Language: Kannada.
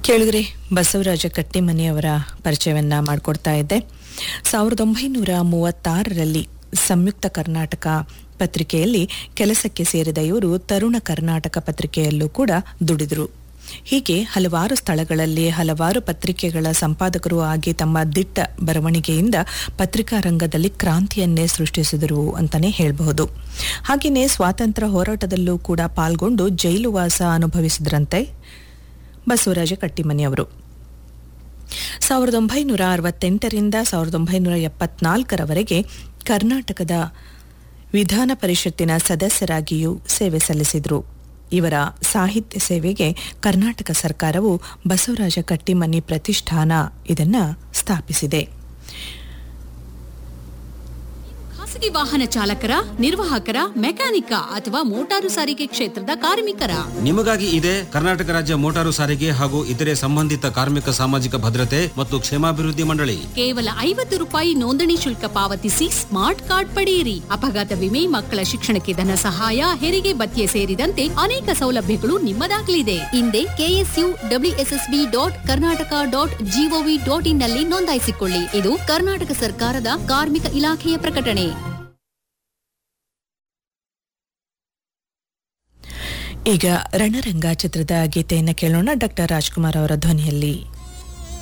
ಕೇಳಿದ್ರೆ ಬಸವರಾಜ ಕಟ್ಟಿಮನಿಯವರ ಪರಿಚಯವನ್ನ ಮಾಡಿಕೊಡ್ತಾ ಇದ್ದೆ ಸಾವಿರದ ಒಂಬೈನೂರ ಮೂವತ್ತಾರರಲ್ಲಿ ಸಂಯುಕ್ತ ಕರ್ನಾಟಕ ಪತ್ರಿಕೆಯಲ್ಲಿ ಕೆಲಸಕ್ಕೆ ಸೇರಿದ ಇವರು ತರುಣ ಕರ್ನಾಟಕ ಪತ್ರಿಕೆಯಲ್ಲೂ ಕೂಡ ದುಡಿದರು ಹೀಗೆ ಹಲವಾರು ಸ್ಥಳಗಳಲ್ಲಿ ಹಲವಾರು ಪತ್ರಿಕೆಗಳ ಸಂಪಾದಕರು ಆಗಿ ತಮ್ಮ ದಿಟ್ಟ ಬರವಣಿಗೆಯಿಂದ ಪತ್ರಿಕಾ ರಂಗದಲ್ಲಿ ಕ್ರಾಂತಿಯನ್ನೇ ಸೃಷ್ಟಿಸಿದರು ಅಂತಾನೆ ಹೇಳಬಹುದು ಹಾಗೆಯೇ ಸ್ವಾತಂತ್ರ್ಯ ಹೋರಾಟದಲ್ಲೂ ಕೂಡ ಪಾಲ್ಗೊಂಡು ಜೈಲುವಾಸ ಅನುಭವಿಸಿದ್ರಂತೆ ಬಸವರಾಜ ಕಟ್ಟಿಮನಿಯವರು ಸಾವಿರದ ಒಂಬೈನೂರ ಅರವತ್ತೆಂಟರಿಂದ ಸಾವಿರದ ಒಂಬೈನೂರ ಎಪ್ಪತ್ನಾಲ್ಕರವರೆಗೆ ಕರ್ನಾಟಕದ ವಿಧಾನ ಪರಿಷತ್ತಿನ ಸದಸ್ಯರಾಗಿಯೂ ಸೇವೆ ಸಲ್ಲಿಸಿದರು ಇವರ ಸಾಹಿತ್ಯ ಸೇವೆಗೆ ಕರ್ನಾಟಕ ಸರ್ಕಾರವು ಬಸವರಾಜ ಕಟ್ಟಿಮನಿ ಪ್ರತಿಷ್ಠಾನ ಇದನ್ನ ಸ್ಥಾಪಿಸಿದೆ ಖಾಸಗಿ ವಾಹನ ಚಾಲಕರ ನಿರ್ವಾಹಕರ ಮೆಕ್ಯಾನಿಕ ಅಥವಾ ಮೋಟಾರು ಸಾರಿಗೆ ಕ್ಷೇತ್ರದ ಕಾರ್ಮಿಕರ ನಿಮಗಾಗಿ ಇದೆ ಕರ್ನಾಟಕ ರಾಜ್ಯ ಮೋಟಾರು ಸಾರಿಗೆ ಹಾಗೂ ಇತರೆ ಸಂಬಂಧಿತ ಕಾರ್ಮಿಕ ಸಾಮಾಜಿಕ ಭದ್ರತೆ ಮತ್ತು ಕ್ಷೇಮಾಭಿವೃದ್ಧಿ ಮಂಡಳಿ ಕೇವಲ ಐವತ್ತು ರೂಪಾಯಿ ನೋಂದಣಿ ಶುಲ್ಕ ಪಾವತಿಸಿ ಸ್ಮಾರ್ಟ್ ಕಾರ್ಡ್ ಪಡೆಯಿರಿ ಅಪಘಾತ ವಿಮೆ ಮಕ್ಕಳ ಶಿಕ್ಷಣಕ್ಕೆ ಧನ ಸಹಾಯ ಹೆರಿಗೆ ಭತ್ಯೆ ಸೇರಿದಂತೆ ಅನೇಕ ಸೌಲಭ್ಯಗಳು ನಿಮ್ಮದಾಗಲಿದೆ ಹಿಂದೆ KSU WSSB dot Karnataka dot G O V dot in ನಲ್ಲಿ ನೋಂದಾಯಿಸಿಕೊಳ್ಳಿ ಇದು ಕರ್ನಾಟಕ ಸರ್ಕಾರದ ಕಾರ್ಮಿಕ ಇಲಾಖೆಯ ಪ್ರಕಟಣೆ ಈಗ ರಣರಂಗ ಚಿತ್ರದ ಗೀತೆಯನ್ನು ಕೇಳೋಣ ಡಾಕ್ಟರ್ ರಾಜ್ಕುಮಾರ್ ಅವರ ಧ್ವನಿಯಲ್ಲಿ